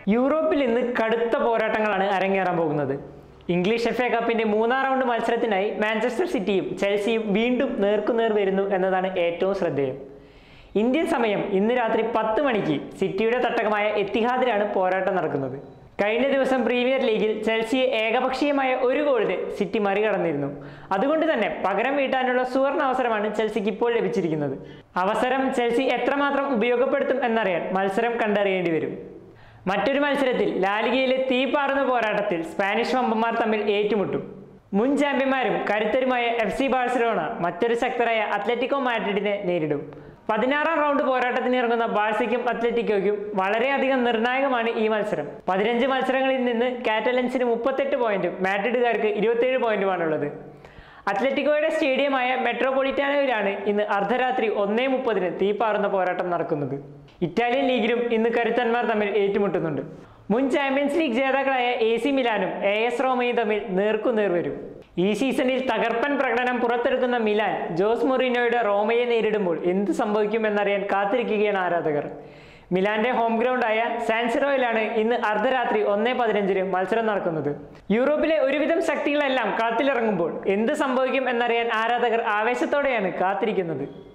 യൂറോപ്പിൽ ഇന്ന് കടുത്ത പോരാട്ടങ്ങളാണ് അരങ്ങേറാൻ പോകുന്നത് ഇംഗ്ലീഷ് എഫ് എ കപ്പിന്റെ മൂന്നാം റൗണ്ട് മത്സരത്തിനായി മാഞ്ചസ്റ്റർ സിറ്റിയും ചെൽസിയും വീണ്ടും നേർക്കുനേർ വരുന്നു എന്നതാണ് ഏറ്റവും ശ്രദ്ധേയം ഇന്ത്യൻ സമയം ഇന്ന് രാത്രി പത്ത് മണിക്ക് സിറ്റിയുടെ തട്ടകമായ എത്തിഹാദിലാണ് പോരാട്ടം നടക്കുന്നത് കഴിഞ്ഞ ദിവസം പ്രീമിയർ ലീഗിൽ ചെൽസിയെ ഏകപക്ഷീയമായ ഒരു ഗോളിന് സിറ്റി മറികടന്നിരുന്നു അതുകൊണ്ട് തന്നെ പകരം വീട്ടാനുള്ള സുവർണ അവസരമാണ് ചെൽസിക്ക് ഇപ്പോൾ ലഭിച്ചിരിക്കുന്നത് അവസരം ചെൽസി എത്രമാത്രം ഉപയോഗപ്പെടുത്തും എന്നറിയാൻ മത്സരം കണ്ടറിയേണ്ടി വരും മറ്റൊരു മത്സരത്തിൽ ലാലിഗയിലെ തീപാറുന്ന പോരാട്ടത്തിൽ സ്പാനിഷ് വമ്പന്മാർ തമ്മിൽ ഏറ്റുമുട്ടും മുൻ ചാമ്പ്യന്മാരും കരുത്തരുമായ എഫ് സി ബാഴ്സലോണ മറ്റൊരു ശക്തരായ അത്ലറ്റിക്കോ മാഡ്രിഡിനെ നേരിടും പതിനാറാം റൗണ്ട് പോരാട്ടത്തിന് ഇറങ്ങുന്ന ബാഴ്സയ്ക്കും അത്ലറ്റിക്കോയ്ക്കും വളരെയധികം നിർണായകമാണ് ഈ മത്സരം പതിനഞ്ച് മത്സരങ്ങളിൽ നിന്ന് കാറ്റലൻസിന് മുപ്പത്തെട്ട് പോയിന്റും മാഡ്രിഡുകാർക്ക് ഇരുപത്തേഴ് പോയിന്റുമാണുള്ളത് അത്ലറ്റിക്കോയുടെ സ്റ്റേഡിയമായ മെട്രോപൊളിറ്റാനോയിലാണ് ഇന്ന് അർദ്ധരാത്രി ഒന്നേ മുപ്പതിന് തീപ്പാറുന്ന പോരാട്ടം നടക്കുന്നത് ഇറ്റാലിയൻ ലീഗിലും ഇന്ന് കരുത്തന്മാർ തമ്മിൽ ഏറ്റുമുട്ടുന്നുണ്ട് മുൻ ചാമ്പ്യൻസ് ലീഗ് ജേതാക്കളായ എ സി മിലാനും എ എസ് റോമയും തമ്മിൽ നേർക്കുനേർ വരും ഈ സീസണിൽ തകർപ്പൻ പ്രകടനം പുറത്തെടുക്കുന്ന മിലാൻ ജോസ് മൊറീനോയുടെ റോമയെ നേരിടുമ്പോൾ എന്ത് സംഭവിക്കുമെന്നറിയാൻ കാത്തിരിക്കുകയാണ് ആരാധകർ മിലാന്റെ ഹോം ഗ്രൗണ്ടായ സാൻസിറോയിലാണ് ഇന്ന് അർദ്ധരാത്രി ഒന്നേ പതിനഞ്ചിന് മത്സരം നടക്കുന്നത് യൂറോപ്പിലെ ഒരുവിധം ശക്തികളെല്ലാം കളത്തിലിറങ്ങുമ്പോൾ എന്ത് സംഭവിക്കും എന്നറിയാൻ ആരാധകർ ആവേശത്തോടെയാണ് കാത്തിരിക്കുന്നത്